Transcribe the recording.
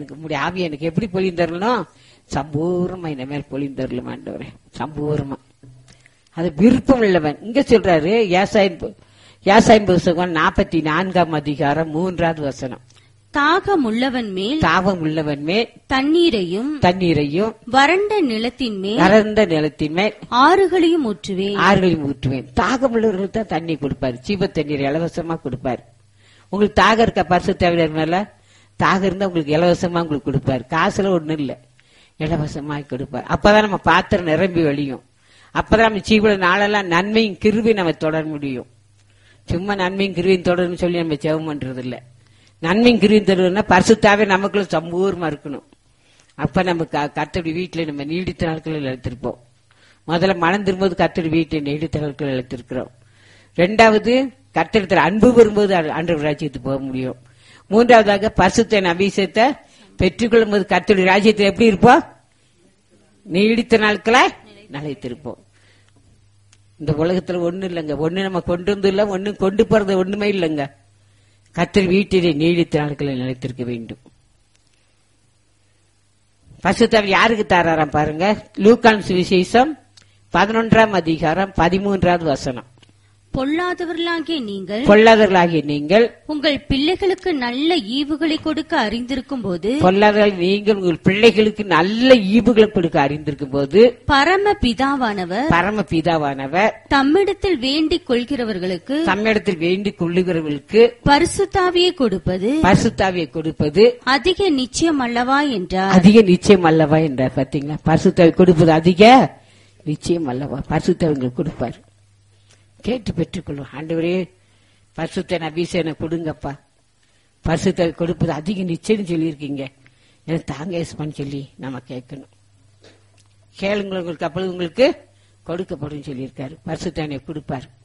எனக்கு உம்முடைய ஆவி எனக்கு எப்படி பொழிந்தரணும் சம்பூர்ணமா இந்த மேல் பொழிந்தரலும் ஆண்டவரே சம்பூர்ணமா அது விருப்பம் உள்ளவன் இங்க சொல்றாரு ஏசாயின் பு- ஏசாயின் புஸ்தகம் நாற்பத்தி நான்காம் அதிகாரம் மூன்றாவது வசனம் தாகம் உள்ளவன் மேல் தாவம் உள்ளவன் மேல் தண்ணீரையும் தண்ணீரையும் வறண்ட நிலத்தின் மேல் கறந்த நிலத்தின் மேல் ஆறுகளையும் ஊற்றுவேன் ஆறுகளையும் ஊற்றுவேன் தாகம் உள்ளவர்களுக்கு தான் தண்ணி கொடுப்பாரு சீப தண்ணீர் இலவசமா கொடுப்பாரு உங்களுக்கு தாகம் இருக்க பரிசு தேவையான மேல தாகம் இருந்தா உங்களுக்கு இலவசமா உங்களுக்கு கொடுப்பாரு காசுல ஒண்ணும் இல்ல இலவசமா கொடுப்பாரு அப்பதான் நம்ம பாத்திரம் நிரம்பி வழியும் அப்பதான் நம்ம சீவில நாளெல்லாம் நன்மையும் கிருவி நம்ம தொடர முடியும் சும்மா நன்மையும் கிருவியும் தொடரும்னு சொல்லி நம்ம ஜெபம் பண்றது இல்ல நன்மையும் கிருவியும் தொடரும்னா பரிசுத்தாவே நமக்குள்ள சம்பூர்மா இருக்கணும் அப்ப நம்ம கத்தடி வீட்டுல நம்ம நீடித்த நாட்களில் எடுத்திருப்போம் முதல்ல மனம் திரும்போது கத்தடி வீட்டை நீடித்த நாட்களில் எடுத்திருக்கிறோம் ரெண்டாவது கத்தடத்தில் அன்பு வரும்போது ஆண்டவர் ராஜ்யத்துக்கு போக முடியும் மூன்றாவதாக பரிசுத்த அபிஷேகத்தை பெற்றுக்கொள்ளும் போது கத்தடி ராஜ்யத்தில் எப்படி இருப்போம் நீடித்த நாட்களை நிலைத்திருப்போம் இந்த உலகத்துல ஒண்ணு இல்லைங்க ஒண்ணு நம்ம கொண்டு வந்து இல்ல ஒண்ணு கொண்டு போறது ஒண்ணுமே இல்லைங்க கத்தர் வீட்டிலே நீடித்த நாட்களை நிலைத்திருக்க வேண்டும் பசுத்தவர் யாருக்கு தாராராம் பாருங்க லூக்கான் சுவிசேஷம் பதினொன்றாம் அதிகாரம் பதிமூன்றாவது வசனம் பொல்லாதவர்களாகிய நீங்கள் பொல்லாதவர்களாகிய நீங்கள் உங்கள் பிள்ளைகளுக்கு நல்ல ஈவுகளை கொடுக்க அறிந்திருக்கும் போது பொல்லாதவர்கள் நீங்கள் உங்கள் பிள்ளைகளுக்கு நல்ல ஈவுகளை கொடுக்க அறிந்திருக்கும் போது பரம பிதாவானவர் பரம பிதாவானவர் தம்மிடத்தில் வேண்டிக் கொள்கிறவர்களுக்கு தம்மிடத்தில் வேண்டிக் கொள்ளுகிறவர்களுக்கு பரிசுத்தாவியை கொடுப்பது பரிசுத்தாவியை கொடுப்பது அதிக நிச்சயம் அல்லவா என்றார் அதிக நிச்சயம் அல்லவா என்றார் பாத்தீங்களா பரிசுத்தாவி கொடுப்பது அதிக நிச்சயம் அல்லவா பரிசுத்தவங்களுக்கு கொடுப்பார் கேட்டு பெற்றுக்கொள்வோம் ஆண்டவரே பரிசுத்தன் அபிஷேகம் கொடுங்கப்பா பரிசுத்தாவி கொடுப்பது அதிக நிச்சயம் சொல்லியிருக்கீங்க எனக்கு தாங்க யேசுப்பான்னு சொல்லி நம்ம கேட்கணும் கேளுங்க உங்களுக்கு அப்பொழுது உங்களுக்கு கொடுக்கப்படும் சொல்லியிருக்காரு பரிசுத்தானை கொடுப்பார்